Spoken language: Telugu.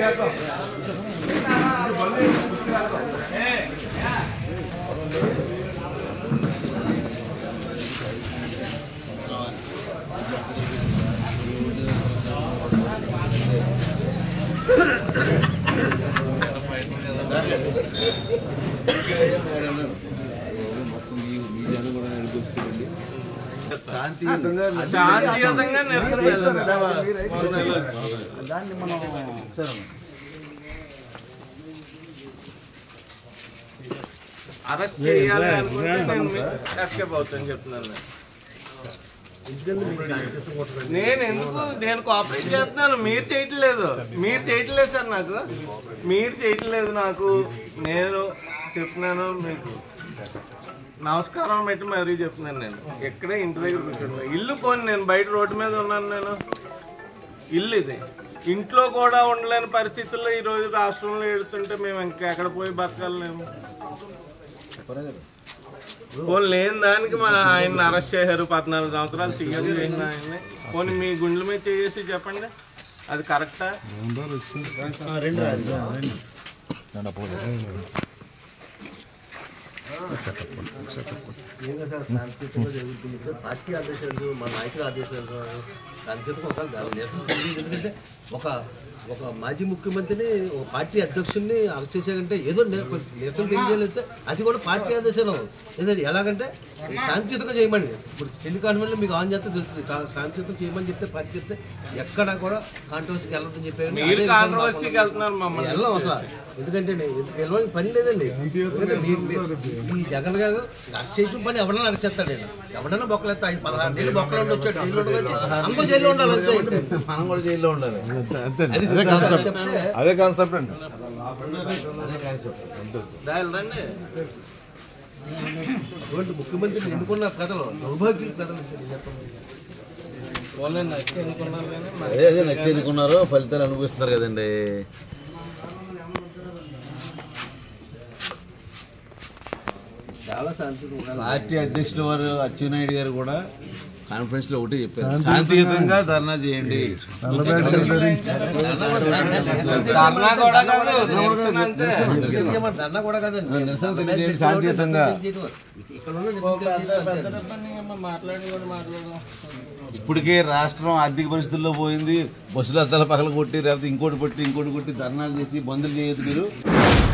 శాంతియుతంగా నిరసన దాన్ని మనం సరే అరెస్ట్ చేయాలి అనుకుంటే నేను ఎస్కేప్ అవుతాను చెప్తున్నాను నేను. నేను ఎందుకు నేను కోఆపరేట్ చేస్తున్నాను మీరు చేయట్లేదు మీరు చేయట్లేదు సార్ నాకు మీరు చేయట్లేదు నాకు నేను చెప్తున్నాను మీకు నమస్కారం పెట్టి మరీ చెప్తున్నాను నేను ఎక్కడే ఇంటి దగ్గర కూర్చున్నాను ఇల్లు పోని నేను బయట రోడ్డు మీద ఉన్నాను నేను ఇల్లు ఇది ఇంట్లో కూడా ఉండలేని పరిస్థితుల్లో ఈ రోజు రాష్ట్రంలో వెళ్తుంటే మేము ఇంకా ఎక్కడ పోయి బతకాలి మేము పోనీ లేని దానికి మన ఆయన అరెస్ట్ చేశారు పద్నాలుగు సంవత్సరాలు సీఎం చేసిన ఆయన్ని పోనీ మీ గుండెల మీద చేసి చెప్పండి అది కరెక్టా ఏం కదా సార్ శాంతియుతంగా జరుగుతుంది సార్. పార్టీ ఆదేశాలు మా నాయకుల ఆదేశాలు శాంతియుతంగా ఒక నిరసన జరిగింది. ఎందుకంటే ఒక ఒక మాజీ ముఖ్యమంత్రిని ఒక పార్టీ అధ్యక్షుడిని అరెస్ట్ చేశారంటే ఏదో ని- నిరసన తెలియజేయాలంటే అది కూడా పార్టీ ఆదేశాలు ఏదంటే ఎలాగంటే శాంతియుతంగా చేయమని ఇప్పుడు పెళ్లి కాన్వెంట్లో మీకు ఆన్ చేస్తే తెలుస్తుంది కా- శాంతియుతం చేయమని చెప్తే పార్టీ చెప్తే ఎక్కడ కూడా కాంట్రవర్సీకి వెళ్ళొద్దని చెప్పారు మీరు కాంట్రవర్సీకి వెళ్తున్నారు మమ్మల్ని వెళ్ళాం అసలు ఎందుకంటే ఎందుకు వెళ్ళడానికి పని లేదండి ఎందుకంటే మీ- మీ- ఈ జగన్ గారు అరెస్ట్ చేయటం పని ఎవరన్నా అరెస్ట్ చేస్తాడు నేను ఎవరన్నా బొక్కలేస్తా ఆయన పదహారు నెలలు బొక్కలు ఉండి వచ్చాడు జైల్లో ఉండొచ్చు అందరూ జైల్లో ఉండాలి అంతే మనం కూడా జైల్లో ఉండాలి అదే కాన్సెప్ట్ అదే కాన్సెప్ట్ అండి దాని రండి అటువంటి ముఖ్యమంత్రిని ఎన్నుకున్న ప్రజలు దౌర్భాగ్యులు ప్రజలు పోనీ నచ్చి ఎన్నుకున్నారు కానీ మరి అదే అదే నచ్చి ఎన్నుకున్నారు ఫలితాలు అనుభవిస్తున్నారు కదండి చాలా శాంతియుతంగా ఉండాలి పార్టీ అధ్యక్షుల వారు అచ్చెన్నాయుడు గారు కూడా కాన్ఫరెన్స్ లో ఒకటి చెప్పారు శాంతియుతంగా ధర్నా చేయండి ధర్నా కూడా కాదు నిరసన అంతే ధర్నా కూడా కదండి నిరసన తెలియజేయండి శాంతియుతంగా ఇక్కడ ఉన్న నిరసన పెద్ద పని ఏమో మాట్లాడి కూడా మాట్లాడదాం ఇప్పటికే రాష్ట్రం ఆర్థిక పరిస్థితుల్లో పోయింది బస్సులు అద్దాల పగల కొట్టి లేకపోతే ఇంకోటి కొట్టి ఇంకోటి కొట్టి ధర్నాలు చేసి బంధులు చేయొద్దు మీరు